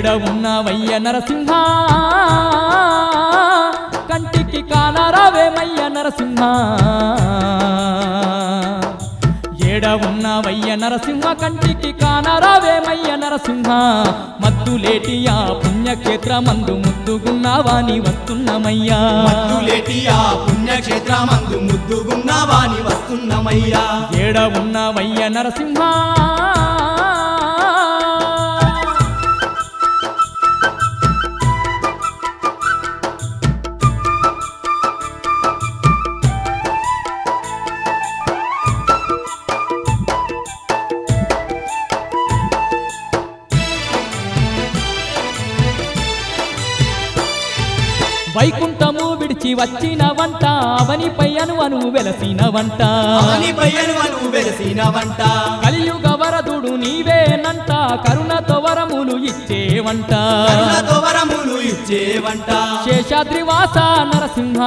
ఉన్నావయ్య నరసింహ కంటికి కానరావేమయ్య నరసింహ ఏడ ఉన్నావయ్య నరసింహ కంటికి కానరావేమయ్య నరసింహ మత్తులేటియా పుణ్యక్షేత్రమందు ముద్దుగున్నావాని వస్తున్నమయ్యా మత్తులేటియా పుణ్యక్షేత్రమందు ముద్దుగున్నవాని వస్తున్నమయ్యా ఏడ ఉన్నావయ్య నరసింహ వైకుంఠము విడిచి వచ్చిన వంట అవనిపై అను అను వెలసిన వంట అవని పయ్యను వెలసిన వంట కలియుగ వరదుడు నీవేనంట కరుణతో వరములు ఇచ్చేవంట కరుణతో వరములు ఇచ్చే వంట శేషాద్రివాస నరసింహ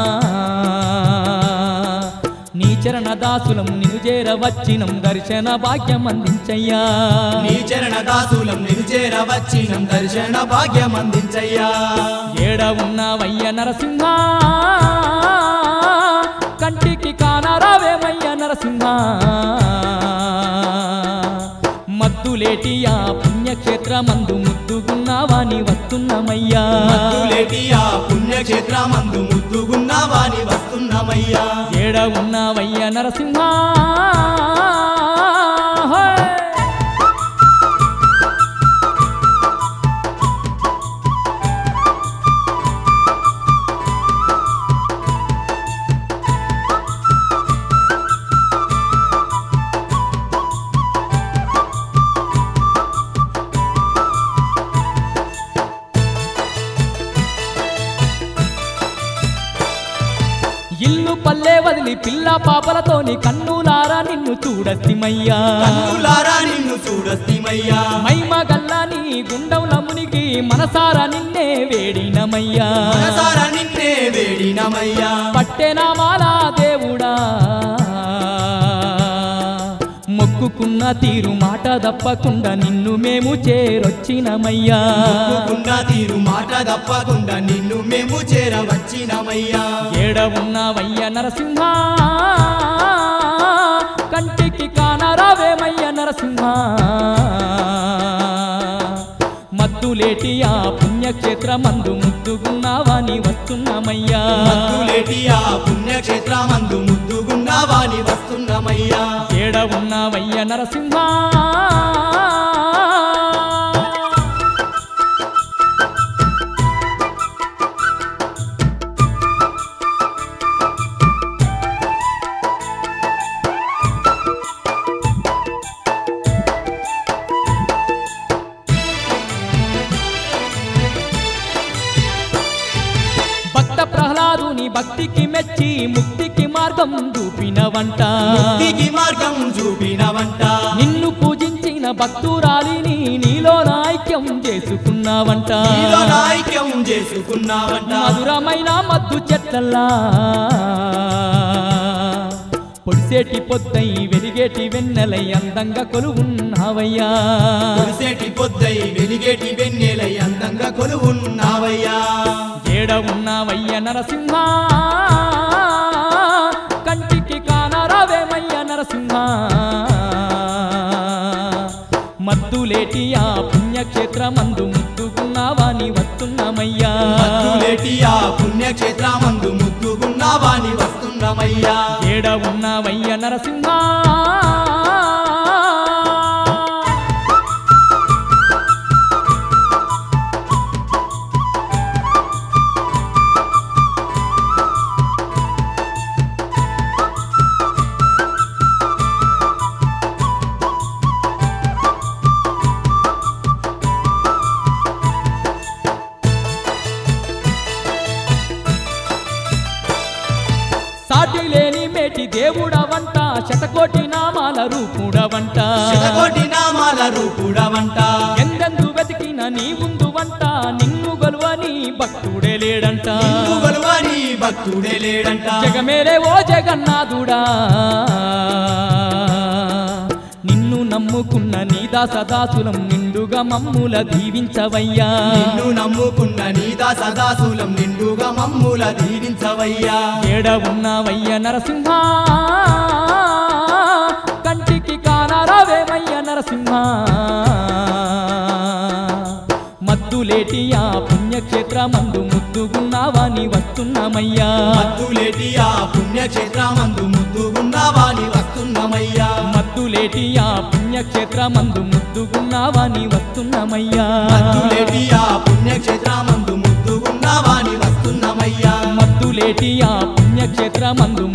నీ చరణ దాసులం నిను చేర వచ్చినం దర్శన భాగ్యం అందించయ్యా నీ చరణ దాసులం నిలిచేర వచ్చినం దర్శన భాగ్యం అందించయ్యా ఏడ ఉన్నావయ్య నరసింహ కంటికి కానరావేమయ్య నరసింహ మత్తులేటియా పుణ్యక్షేత్రమందు ముద్దుగున్నావాని వస్తున్నమయ్యా మత్తులేటియా పుణ్యక్షేత్రమందు ముద్దుగున్నవాని వస్తున్నమయ్యా ఏడ ఉన్నావయ్య నరసింహ హోయ్! ఇల్లు పల్లె వదిలి పిల్ల పాపలతోని కన్నులారా నిన్ను చూడసిమయ్యా కన్నులారా నిన్ను చూడస్తిమయ్యా మైమ గల్లని గుండవుల మునిగి మనసారా నిన్నే వేడినమయ్యా మనసారా నిన్నే వేడినమయ్యా పట్టెనామాల దేవుడా మొక్కుకున్న తీరు మాట తప్పకుండా నిన్ను మేము చేరొచ్చినమయ్యా తప్పకుండా తీరు మాట తప్పకుండా నిన్ను మేము చేరవచ్చినమయ్యా ఏడ ఉన్నావయ్య నరసింహ కంటికి కానరావేమయ్య నరసింహ మత్తులేటియా పుణ్యక్షేత్రమందు ముద్దుగున్నావాని వస్తున్నమయ్యా మత్తులేటియా పుణ్యక్షేత్రమందు ముద్దుగున్నవాని వస్తున్నమయ్యా ఏడ ఉన్నావయ్య నరసింహ భక్త ప్రహ్లాదుని భక్తికి మెచ్చి ముక్తికి మార్గం చూపినవంట ముక్తికి మార్గం చూపినవంట నిన్ను పూజించిన భక్తురాలిని నీలో ఐక్యం చేసుకున్నావంట నీలో నాయక్యం చేసుకున్నావంట మధురమైన మద్దు చెట్లల్లా పొడిసేటి పొద్దై వెలిగేటి వెన్నెలై అందంగా కొలువున్నావయ్యా కురిసేటి పొద్దై వెలిగేటి వెన్నెలై అందంగా కొలువున్నావయ్యా ఏడ ఉన్నావయ్య నరసింహ కంటికి కానరావేమయ్య నరసింహ మద్దులేటియా పుణ్యక్షేత్రమందు ముద్దుకున్నావాని వస్తున్నమయ్యా మత్తులేటియా పుణ్యక్షేత్రమందు ముద్దుగున్నవాని వస్తున్నమయ్యా ఏడ ఉన్నావయ్య నరసింహ సాటి లేని మేటి దేవుడవంట శతకోటి నామాల రూపుడవంట శతకోటి నామాల రూపుడవంట ఎందెందు వెతికిన నీ ముందు వంట నిన్ను గొలువని భక్తుడే లేడంట నిన్ను గొలువని భక్తుడే లేడంట జగమేలే ఓ జగన్నాథుడా నిన్ను నమ్ముకున్న నీ దాసదాసులం నిండు నిండుగా మమ్ముల దీవించవయ్యా నిన్ను నమ్ముకున్న నీదా సదాశూలం నిండుగా మమ్ముల దీవించవయ్యా ఏడ ఉన్నావయ్య నరసింహ కంటికి కానరావేమయ్య నరసింహ మద్దులేటి ఆ పుణ్యక్షేత్రమందు ముద్దుగున్నావాని వస్తున్నామయ్యా మద్దులేటి ఆ పుణ్యక్షేత్రమందు ముద్దుగున్నావాని వస్తున్నామయ్యా మద్దులేటి ఆ పుణ్యక్షేత్రమందు ముద్దుగున్నావాని వస్తున్నామయ్యా మద్దులేటి ఆ పుణ్యక్షేత్రమందు ముద్దుగున్నావాని వస్తున్నామయ్యా మద్దులేటి ఆ పుణ్యక్షేత్రమందు